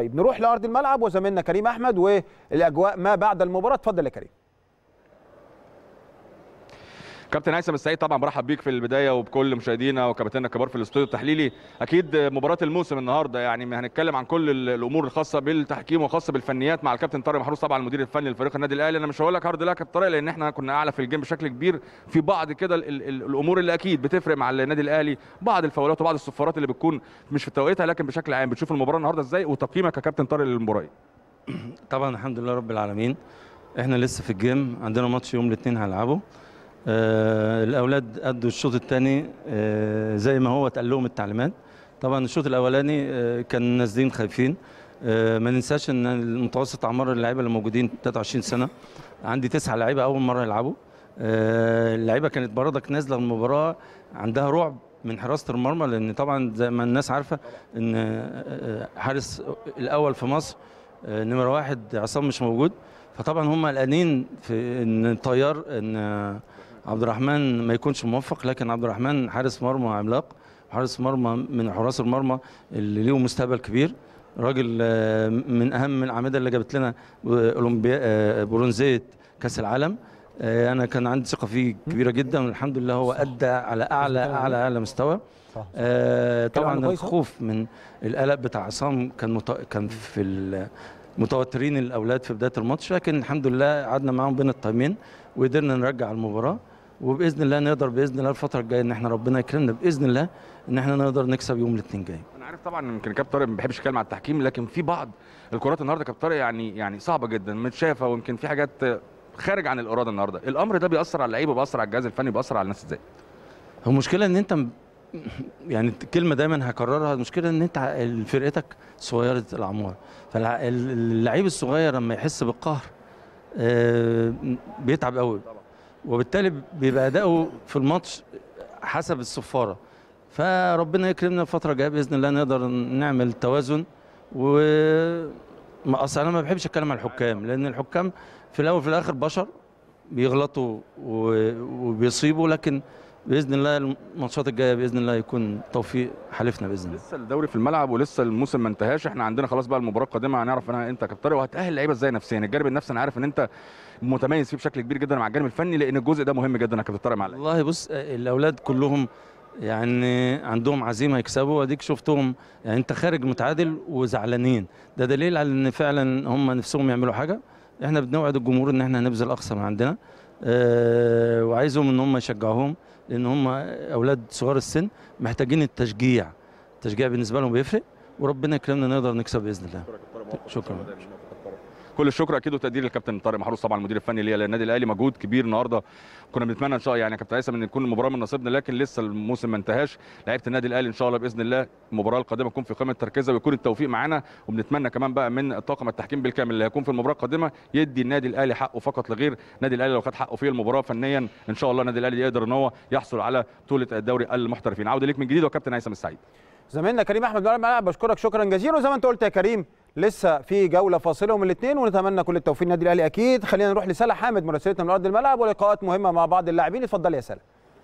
طيب نروح لارض الملعب وزميلنا كريم احمد والاجواء ما بعد المباراه اتفضل يا كريم كابتن هيثم السعيد طبعا برحب بيك في البدايه وبكل مشاهدينا وكباتننا الكبار في الاستوديو التحليلي اكيد مباراه الموسم النهارده يعني هنتكلم عن كل الامور الخاصه بالتحكيم وخاصه بالفنيات مع الكابتن طارق محروس طبعا المدير الفني لفريق النادي الاهلي انا مش هقول لك هارد لك يا طارق لان احنا كنا اعلى في الجيم بشكل كبير في بعض كده ال- ال- الامور اللي اكيد بتفرق مع النادي الاهلي بعض الفاولات وبعض الصفارات اللي بتكون مش في توقيتها لكن بشكل عام بتشوف المباراه النهارده ازاي وتقييمك يا كابتن طارق للمباراه طبعا الحمد لله رب العالمين احنا لسه في الجيم عندنا ماتش يوم الاثنين هنلعبه آه الاولاد ادوا الشوط الثاني آه زي ما هو اتقال لهم التعليمات طبعا الشوط الاولاني آه كان نازلين خايفين آه ما ننساش ان المتوسط اعمار اللعيبه اللي موجودين 23 سنه عندي تسعه لعيبه اول مره يلعبوا آه اللعيبه كانت برضك نازله المباراه عندها رعب من حراسه المرمى لان طبعا زي ما الناس عارفه ان آه، حارس الاول في مصر آه، نمره واحد عصام مش موجود فطبعا هم قلقانين في ان طيار ان آه، عبد الرحمن ما يكونش موفق لكن عبد الرحمن حارس مرمى عملاق حارس مرمى من حراس المرمى اللي ليهم مستقبل كبير راجل آه، من اهم الاعمده اللي جابت لنا اولمبيا آه، برونزيه كاس العالم آه، انا كان عندي ثقه فيه كبيره جدا والحمد لله هو ادى على اعلى اعلى اعلى مستوى صح. آه كلام عنه طبعا كويس أهو. الخوف من القلق بتاع عصام كان مت... كان في ال- متوترين الاولاد في بدايه الماتش لكن الحمد لله قعدنا معاهم بين التايمين وقدرنا نرجع المباراه وباذن الله نقدر باذن الله الفتره الجايه ان احنا ربنا يكرمنا باذن الله ان احنا نقدر نكسب يوم الاثنين جاي انا عارف طبعا يمكن كابتن طارق ما بيحبش يتكلم على التحكيم لكن في بعض الكرات النهارده كابتن طارق يعني يعني صعبه جدا متشافه ويمكن في حاجات خارج عن الاراده النهارده الامر ده بيأثر على اللعيبه بيأثر على الجهاز الفني بيأثر على الناس ازاي هو المشكله ان انت م- يعني كلمه دايما هكررها المشكله ان انت ع- فرقتك صغيره الاعمار فاللعيب الصغير لما يحس بالقهر آه، بيتعب قوي وبالتالي بيبقى اداؤه في الماتش حسب الصفاره فربنا يكرمنا الفتره الجايه باذن الله نقدر نعمل توازن و ما اصل انا ما بحبش اتكلم عن الحكام لان الحكام في الاول وفي الاخر بشر بيغلطوا و- وبيصيبوا لكن باذن الله الماتشات الجايه باذن الله يكون توفيق حلفنا باذن الله لسه الدوري في الملعب ولسه الموسم ما انتهاش احنا عندنا خلاص بقى المباراه القادمه هنعرف انها انت يا كابتن طارق وهتاهل اللعيبه ازاي نفسيا الجانب النفسي انا عارف ان انت متميز فيه بشكل كبير جدا مع الجانب الفني لان الجزء ده مهم جدا يا كابتن طارق مع اللعيبه والله بص الاولاد كلهم يعني عندهم عزيمه يكسبوا واديك شفتهم يعني انت خارج متعادل وزعلانين ده دليل على ان فعلا هم نفسهم يعملوا حاجه احنا بنوعد الجمهور ان احنا هنبذل اقصى ما عندنا أه وعايزهم ان هم يشجعوهم لان هم اولاد صغار السن محتاجين التشجيع التشجيع بالنسبه لهم بيفرق وربنا يكرمنا نقدر نكسب باذن الله شكرا كل الشكر اكيد وتقدير للكابتن طارق محروس طبعا المدير الفني ليا للنادي الاهلي مجهود كبير النهارده كنا بنتمنى ان شاء الله يعني يا كابتن هيثم ان تكون المباراه من نصيبنا لكن لسه الموسم ما انتهاش لعيبه النادي الاهلي ان شاء الله باذن الله المباراه القادمه تكون في قمه تركيزها ويكون التوفيق معانا وبنتمنى كمان بقى من طاقم التحكيم بالكامل اللي هيكون في المباراه القادمه يدي النادي الاهلي حقه فقط لغير النادي الاهلي لو خد حقه في المباراه فنيا ان شاء الله النادي الاهلي يقدر ان هو يحصل على بطوله الدوري المحترفين عوده ليك من جديد وكابتن هيثم السعيد زميلنا كريم احمد من الملعب بشكرك شكرا جزيلا وزي ما انت قلت يا كريم لسه في جوله فاصله من الاثنين ونتمنى كل التوفيق للنادي الاهلي اكيد خلينا نروح لسلا حامد مراسلتنا من ارض الملعب ولقاءات مهمه مع بعض اللاعبين اتفضل يا سلا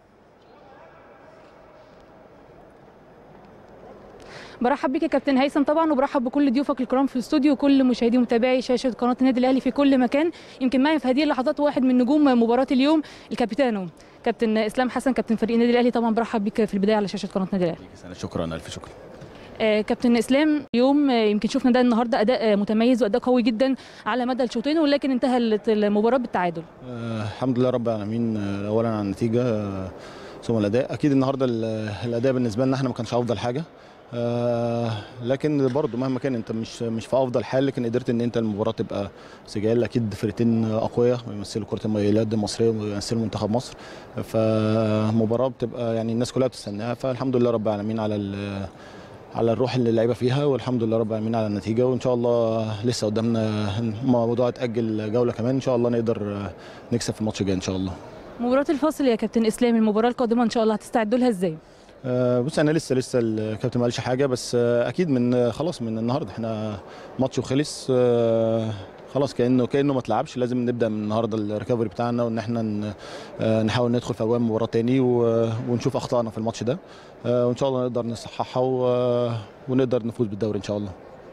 برحب بك يا كابتن هيثم طبعا وبرحب بكل ضيوفك الكرام في الاستوديو وكل مشاهدي ومتابعي شاشه قناه النادي الاهلي في كل مكان يمكن معي في هذه اللحظات واحد من نجوم مباراه اليوم الكابيتانو كابتن اسلام حسن كابتن فريق النادي الاهلي طبعا برحب بك في البدايه على شاشه قناه النادي الاهلي سنة شكرا الف شكر آه، كابتن اسلام اليوم آه، يمكن شفنا ده النهارده اداء آه، متميز واداء قوي جدا على مدى الشوطين ولكن انتهت المباراه بالتعادل آه الحمد لله رب العالمين آه اولا على النتيجه آه ثم الاداء اكيد النهارده ال- الاداء بالنسبه لنا احنا ما كانش افضل حاجه آه لكن برضه مهما كان انت مش مش في افضل حال لكن قدرت ان انت المباراه تبقى سجال اكيد فرقتين اقوياء بيمثلوا كره اليد المصريه وبيمثلوا منتخب مصر فمباراه بتبقى يعني الناس كلها بتستناها فالحمد لله رب العالمين على ال- على الروح اللي اللعيبه فيها والحمد لله رب العالمين على النتيجه وان شاء الله لسه قدامنا موضوع اتاجل جوله كمان ان شاء الله نقدر نكسب في الماتش الجاي ان شاء الله مباراه الفاصل يا كابتن اسلام المباراه القادمه ان شاء الله هتستعدوا لها ازاي آه، بص انا لسه لسه الكابتن ما قالش حاجه بس آه، اكيد من آه، خلاص من النهارده احنا ماتش وخلص آه، خلاص كانه كانه ما اتلعبش لازم نبدا من النهارده الريكفري بتاعنا وان احنا ن- آه، نحاول ندخل في اجواء المباراه تاني و- ونشوف اخطائنا في الماتش ده آه، وان شاء الله نقدر نصححها و- ونقدر نفوز بالدوري ان شاء الله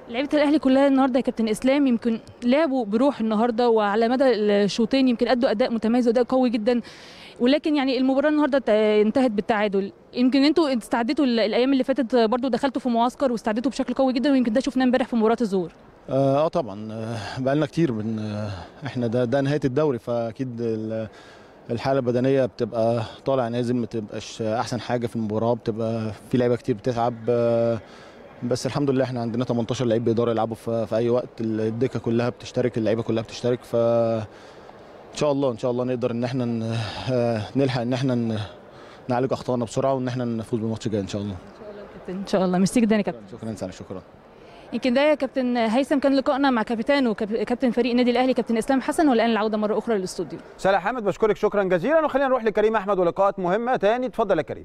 لعيبه الاهلي كلها النهارده يا كابتن اسلام يمكن لعبوا بروح النهارده وعلى مدى الشوطين يمكن ادوا اداء متميز واداء قوي جدا ولكن يعني المباراه النهارده ت- انتهت بالتعادل يمكن انتوا استعدتوا ال- الايام اللي فاتت برضو دخلتوا في معسكر واستعدتوا بشكل قوي جدا ويمكن ده شفناه امبارح في مباراه الظهور اه آه طبعا آه، بقالنا كتير من آه، احنا ده ده نهايه الدوري فاكيد ال- الحاله البدنيه بتبقى طالع نازل ما تبقاش احسن حاجه في المباراه بتبقى في لعيبه كتير بتتعب آه، بس الحمد لله احنا عندنا 18 لعيب بيقدروا يلعبوا في, في اي وقت الدكه كلها بتشترك اللعيبه كلها بتشترك ف ان شاء الله ان شاء الله نقدر ان احنا ن- آه، نلحق ان احنا ن- نعالج اخطائنا بسرعه وان احنا نفوز بالماتش الجاي ان شاء الله كابتن ان شاء الله ميرسي جدا يا كابتن شكرا سنة شكرا يمكن ده يا كابتن هيثم كان لقائنا مع كابتن وكابتن فريق النادي الاهلي كابتن اسلام حسن والان العوده مره اخرى للاستوديو سلا حامد بشكرك شكرا جزيلا وخلينا نروح لكريم احمد ولقاءات مهمه تاني اتفضل يا كريم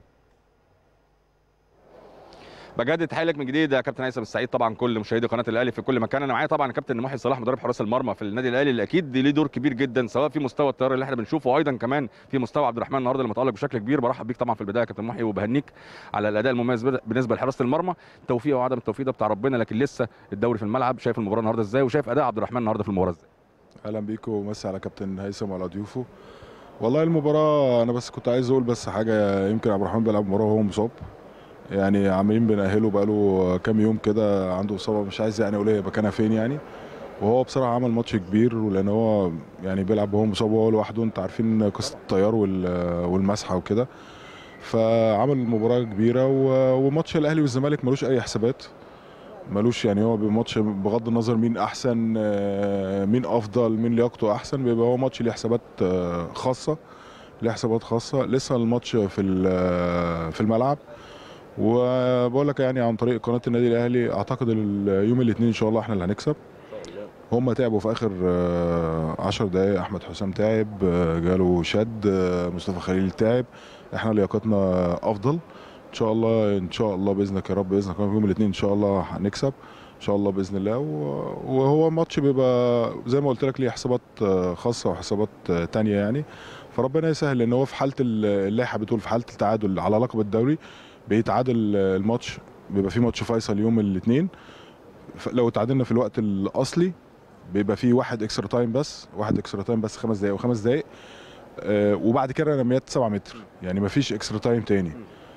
بجدد تحية من جديد يا كابتن هيثم السعيد طبعا كل مشاهدي قناه الاهلي في كل مكان انا معايا طبعا كابتن محي صلاح مدرب حراس المرمى في النادي الاهلي اللي اكيد ليه دور كبير جدا سواء في مستوى الطيار اللي احنا بنشوفه وايضا كمان في مستوى عبد الرحمن النهارده اللي متالق بشكل كبير برحب بيك طبعا في البدايه يا كابتن محي وبهنيك على الاداء المميز بد- بالنسبه لحراسه المرمى التوفيق وعدم التوفيق ده بتاع ربنا لكن لسه الدوري في الملعب شايف المباراه النهارده ازاي وشايف اداء عبد الرحمن النهارده في المباراه ازاي اهلا بيكم ومسي على كابتن هيثم وعلى ضيوفه والله المباراه انا بس كنت عايز اقول بس حاجه يمكن عبد الرحمن بيلعب مباراه وهو مصاب يعني عمالين بنأهله بقاله كام يوم كده عنده اصابه مش عايز يعني اقول هي مكانها فين يعني وهو بصراحه عمل ماتش كبير ولان هو يعني بيلعب وهو مصاب وهو لوحده انت عارفين قصه الطيار وال- والمسحه وكده فعمل مباراه كبيره و- وماتش الاهلي والزمالك ملوش اي حسابات ملوش يعني هو بماتش بغض النظر مين احسن آه، مين افضل مين لياقته احسن بيبقى هو ماتش ليه حسابات آه، خاصه ليه حسابات خاصه لسه الماتش في ال- آه، في الملعب وبقول لك يعني عن طريق قناه النادي الاهلي اعتقد ال- يوم الاثنين ان شاء الله احنا اللي هنكسب هم تعبوا في اخر 10 دقائق احمد حسام تعب آه، جاله شد آه، مصطفى خليل تعب احنا لياقتنا افضل ان شاء الله ان شاء الله باذنك يا رب باذنك يوم الاثنين ان شاء الله هنكسب ان شاء الله باذن الله و- وهو ماتش بيبقى زي ما قلت لك ليه حسابات آه، خاصه وحسابات آه، تانية يعني فربنا يسهل لان هو في حاله ال- اللائحه بتقول في حاله التعادل على لقب الدوري بيتعادل آه، الماتش بيبقى في ماتش فيصل يوم الاثنين لو تعادلنا في الوقت الاصلي بيبقى في واحد اكسترا تايم بس واحد اكسترا تايم بس خمس دقائق وخمس دقائق آه، وبعد كده رميات 7 متر يعني ما فيش اكسترا تايم تاني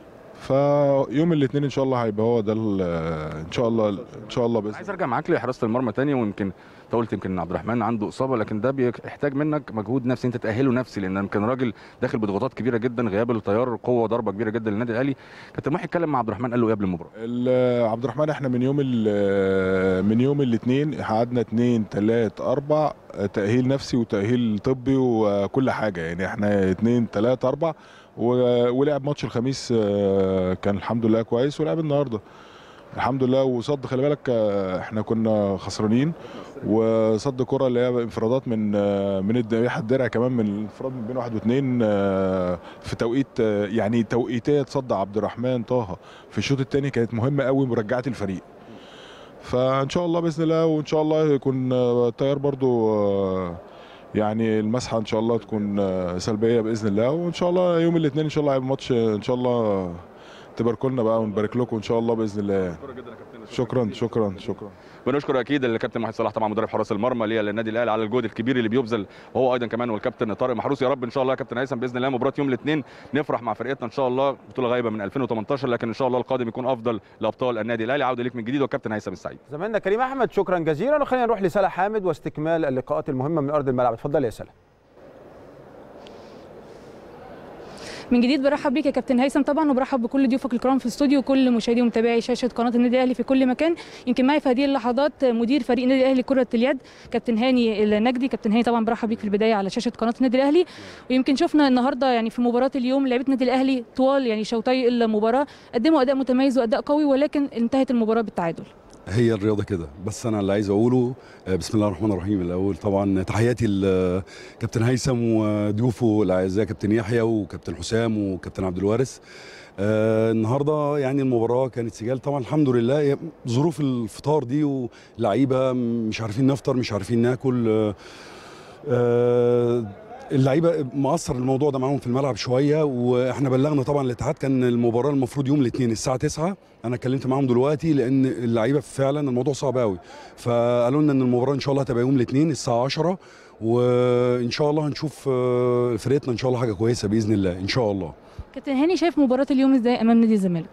فيوم الاثنين ان شاء الله هيبقى هو ده ال- ان شاء الله ان شاء الله باذن عايز ارجع معاك لحراسه المرمى تاني ويمكن انت قلت يمكن عبد الرحمن عنده اصابه لكن ده بيحتاج منك مجهود نفسي انت تاهله نفسي لان يمكن راجل داخل بضغوطات كبيره جدا غياب الطيار قوه ضربه كبيره جدا للنادي الاهلي كابتن محي اتكلم مع عبد الرحمن قال له ايه قبل المباراه ال- عبد الرحمن احنا من يوم ال- من يوم الاثنين قعدنا اثنين ثلاث اربع تاهيل نفسي وتاهيل طبي وكل حاجه يعني احنا اثنين ثلاث اربع و- ولعب ماتش الخميس آه، كان الحمد لله كويس ولعب النهارده الحمد لله وصد خلي بالك آه، احنا كنا خسرانين وصد كرة اللي هي انفرادات من آه، من الد- الدرع كمان من الانفراد من بين واحد واثنين آه، في توقيت آه، يعني توقيتات صد عبد الرحمن طه في الشوط الثاني كانت مهمه قوي مرجعه الفريق فان شاء الله باذن الله وان شاء الله يكون آه، التيار برضو آه، يعني المسحه ان شاء الله تكون آه، سلبيه باذن الله وان شاء الله يوم الاثنين ان شاء الله هيبقى ماتش ان شاء الله تباركوا لنا بقى ونبارك لكم ان شاء الله باذن الله شكرا شكرا شكرا بنشكر اكيد الكابتن محمد صلاح طبعا مدرب حراس المرمى ليه للنادي الاهلي على الجهد الكبير اللي بيبذل وهو ايضا كمان والكابتن طارق محروس يا رب ان شاء الله يا كابتن هيثم باذن الله مباراه يوم الاثنين نفرح مع فرقتنا ان شاء الله بطوله غايبه من 2018 لكن ان شاء الله القادم يكون افضل لابطال النادي الاهلي عوده ليك من جديد والكابتن هيثم السعيد زميلنا كريم احمد شكرا جزيلا وخلينا نروح لسلا حامد واستكمال اللقاءات المهمه من ارض الملعب اتفضل يا سلا من جديد برحب بيك يا كابتن هيثم طبعا وبرحب بكل ضيوفك الكرام في الاستوديو وكل مشاهدي ومتابعي شاشه قناه النادي الاهلي في كل مكان يمكن معي في هذه اللحظات مدير فريق النادي الاهلي كره اليد كابتن هاني النجدي كابتن هاني طبعا برحب بيك في البدايه على شاشه قناه النادي الاهلي ويمكن شفنا النهارده يعني في مباراه اليوم لعيبه النادي الاهلي طوال يعني شوطي المباراه قدموا اداء متميز واداء قوي ولكن انتهت المباراه بالتعادل هي الرياضه كده بس انا اللي عايز اقوله آه، بسم الله الرحمن الرحيم الاول طبعا تحياتي لكابتن هيثم وضيوفه الاعزاء كابتن يحيى وكابتن حسام وكابتن عبد الوارث آه النهارده يعني المباراه كانت سجال طبعا الحمد لله هي ظروف الفطار دي ولعيبه مش عارفين نفطر مش عارفين ناكل آه آه اللعيبه مقصر الموضوع ده معاهم في الملعب شويه واحنا بلغنا طبعا الاتحاد كان المباراه المفروض يوم الاثنين الساعه 9 انا اتكلمت معاهم دلوقتي لان اللعيبه فعلا الموضوع صعب قوي فقالوا لنا ان المباراه ان شاء الله هتبقى يوم الاثنين الساعه 10 وان شاء الله هنشوف آه، فرقتنا ان شاء الله حاجه كويسه باذن الله ان شاء الله كابتن هاني شايف مباراه اليوم ازاي امام نادي الزمالك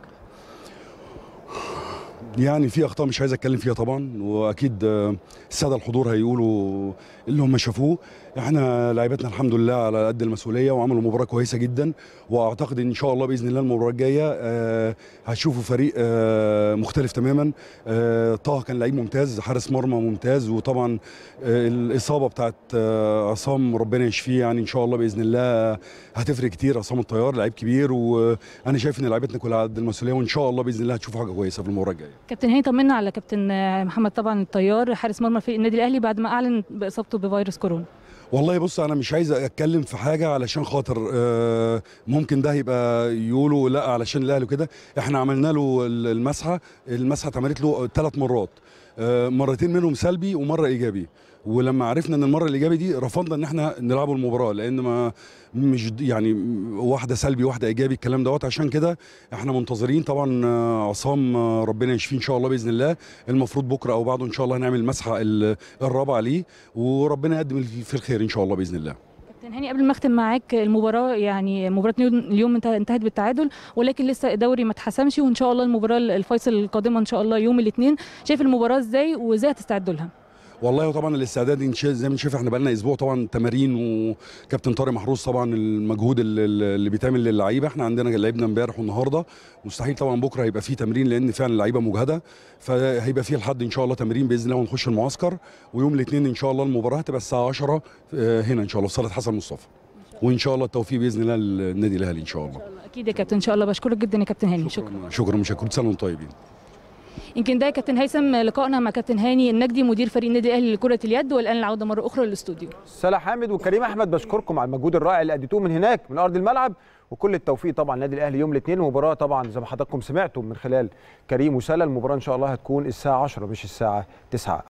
يعني في اخطاء مش عايز اتكلم فيها طبعا واكيد آه، الساده الحضور هيقولوا اللي هم شافوه احنا لعيبتنا الحمد لله على قد المسؤوليه وعملوا مباراه كويسه جدا واعتقد ان شاء الله باذن الله المباراه الجايه آه، هتشوفوا فريق آه، مختلف تماما آه، طه كان لعيب ممتاز حارس مرمى ممتاز وطبعا آه، الاصابه بتاعت آه، عصام ربنا يشفيه يعني ان شاء الله باذن الله هتفرق كتير عصام الطيار لعيب كبير وانا شايف ان لعيبتنا كلها على قد المسؤوليه وان شاء الله باذن الله هتشوفوا حاجه كويسه في المباراه الجايه كابتن هاني طمنا على كابتن آه، محمد طبعا الطيار حارس مرمى فريق النادي الاهلي بعد ما اعلن باصابته بفيروس كورونا والله بص انا مش عايز اتكلم في حاجه علشان خاطر آه، ممكن ده يبقى يقولوا لا علشان الاهلي وكده احنا عملنا له المسحه المسحه اتعملت له ثلاث مرات آه، مرتين منهم سلبي ومره ايجابي ولما عرفنا ان المره الايجابي دي رفضنا ان احنا نلعبوا المباراه لان ما مش د- يعني واحده سلبي واحده ايجابي الكلام دوت عشان كده احنا منتظرين طبعا آه، عصام آه، ربنا يشفيه ان شاء الله باذن الله المفروض بكره او بعده ان شاء الله هنعمل المسحه ال- الرابعه ليه وربنا يقدم في الخير ان شاء الله باذن الله كابتن هاني قبل ما اختم معاك المباراه يعني مباراه اليوم- اليوم انت- انتهت بالتعادل ولكن لسه الدوري ما اتحسمش وان شاء الله المباراه الفيصل القادمه ان شاء الله يوم الاثنين شايف المباراه ازاي وازاي هتستعدوا لها والله طبعا الاستعداد إن شاء- زي ما شايف احنا بقالنا اسبوع طبعا تمارين وكابتن طارق محروس طبعا المجهود اللي, اللي بيتعمل للعيبه احنا عندنا لعبنا امبارح والنهارده مستحيل طبعا بكره هيبقى فيه تمرين لان فعلا اللعيبه مجهده فهيبقى فيه لحد ان شاء الله تمرين باذن الله ونخش المعسكر ويوم الاثنين ان شاء الله المباراه هتبقى الساعه 10 آه، هنا ان شاء الله في صاله حسن مصطفى وان شاء الله التوفيق باذن الله للنادي الاهلي ان شاء الله اكيد يا كابتن ان شاء الله بشكرك جدا يا كابتن هاني شكرا شكرا شكرا مش كل سنه وانتم طيبين يمكن ده يا كابتن هيثم لقائنا مع كابتن هاني النجدي مدير فريق النادي الاهلي لكره اليد والان العوده مره اخرى للاستوديو سلا حامد وكريم احمد بشكركم على المجهود الرائع اللي اديتوه من هناك من ارض الملعب وكل التوفيق طبعا للنادي الاهلي يوم الاثنين المباراه طبعا زي ما حضراتكم سمعتم من خلال كريم وسلا المباراه ان شاء الله هتكون الساعه 10 مش الساعه 9